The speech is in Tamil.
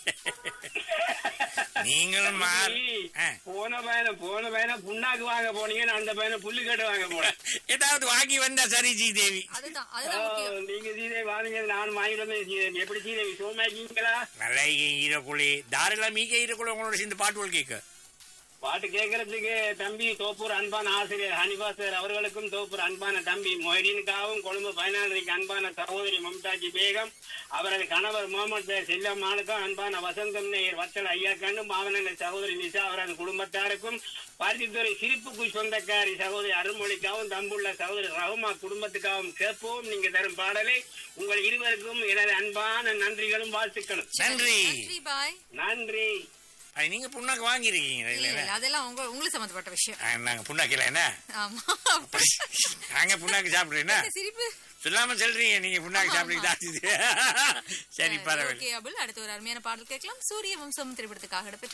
நீங்களும் மார் ஆ. போன பையனை போன பையனை புண்ணாக்கு வாங்க போனீங்க நான் அந்த பையனை புல்லுக்கட்டு வாங்க போனேன் ஏதாவது வாங்கி வந்தா சரி ஜீதேவி அதுதான் அதுதான் முக்கியம் நீங்க சீதை வாங்க நான் வாங்கிட்டு வந்தேன் சீதை. எப்படி சீதை சோமாக்கிங்களா நல்ல ஈரக்குழி தாரெல்லாம் மீக ஈரக்குழி உங்களோட சேர்ந்து பாட்டுகள் கேட்க பாட்டு கேட்கறதுக்கு தம்பி தோப்பூர் அன்பான ஆசிரியர் ஹனிபா சார் அவர்களுக்கும் தோப்பூர் அன்பான தம்பி மொஹிடீனுக்காகவும் கொழும்பு பயனாளருக்கு அன்பான சகோதரி மம்தாஜி பேகம் அவரது கணவர் முகமது சார் செல்லம்மானுக்கும் அன்பான வசந்தம் நேயர் வத்தல் ஐயா கண்ணும் மாவன சகோதரி நிஷா அவரது குடும்பத்தாருக்கும் பருத்தித்துறை சிரிப்புக்கு சொந்தக்காரி சகோதரி அருள்மொழிக்காகவும் தம்புள்ள சகோதரி ரகுமா குடும்பத்துக்காகவும் கேட்போம் நீங்க தரும் பாடலை உங்கள் இருவருக்கும் எனது அன்பான நன்றிகளும் வாழ்த்துக்களும் நன்றி நன்றி பாய் நன்றி அது நீங்க புண்ணாக்கு வாங்கிருக்கீங்க இல்ல இல்ல அதெல்லாம் உங்க உங்களுக்கு சம்பந்தப்பட்ட விஷயம் நாங்க புண்ணாக்கல என்ன ஆமா நாங்க புண்ணாக்கு சாப்பிடுறேன்னா என்ன சிரிப்பு சொல்லாம சொல்றீங்க நீங்க புண்ணாக்கு சாப்பிடுறீங்க சரி பரவாயில்ல ஓகே அபுல் அடுத்து ஒரு அருமையான பாடல் கேட்கலாம் சூரிய வம்சம் திரைப்படத்துக்காக இடம்பெற்ற